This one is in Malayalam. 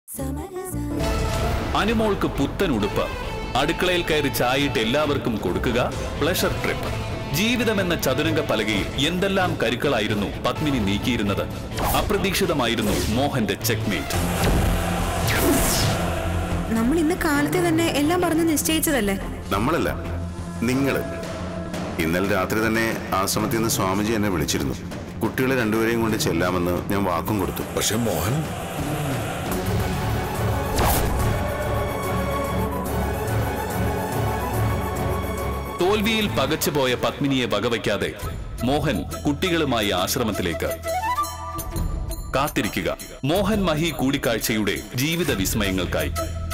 അനുമോൾക്ക് പുത്തൻ ഉടുപ്പ് അടുക്കളയിൽ കയറി ചായയിട്ട് എല്ലാവർക്കും കൊടുക്കുക പ്ലഷർ ട്രിപ്പ് ജീവിതമെന്ന ചതുരംഗ പലകയിൽ എന്തെല്ലാം കരുക്കളായിരുന്നു പത്മിനി നീക്കിയിരുന്നത് അപ്രതീക്ഷിതമായിരുന്നു മോഹന്റെ ചെക്മേറ്റ് നമ്മൾ ഇന്ന് കാലത്തെ തന്നെ എല്ലാം പറഞ്ഞ് നിശ്ചയിച്ചതല്ലേ നമ്മളല്ല നിങ്ങള് ഇന്നലെ രാത്രി തന്നെ ആശ്രമത്തിൽ നിന്ന് സ്വാമിജി എന്നെ വിളിച്ചിരുന്നു കുട്ടികളെ രണ്ടുപേരെയും കൊണ്ട് ചെല്ലാമെന്ന് ഞാൻ വാക്കും കൊടുത്തു പക്ഷെ മോഹൻ തോൽവിയിൽ പകച്ചുപോയ പത്മിനിയെ വകവയ്ക്കാതെ മോഹൻ കുട്ടികളുമായി ആശ്രമത്തിലേക്ക് കാത്തിരിക്കുക മോഹൻ മഹി കൂടിക്കാഴ്ചയുടെ ജീവിത വിസ്മയങ്ങൾക്കായി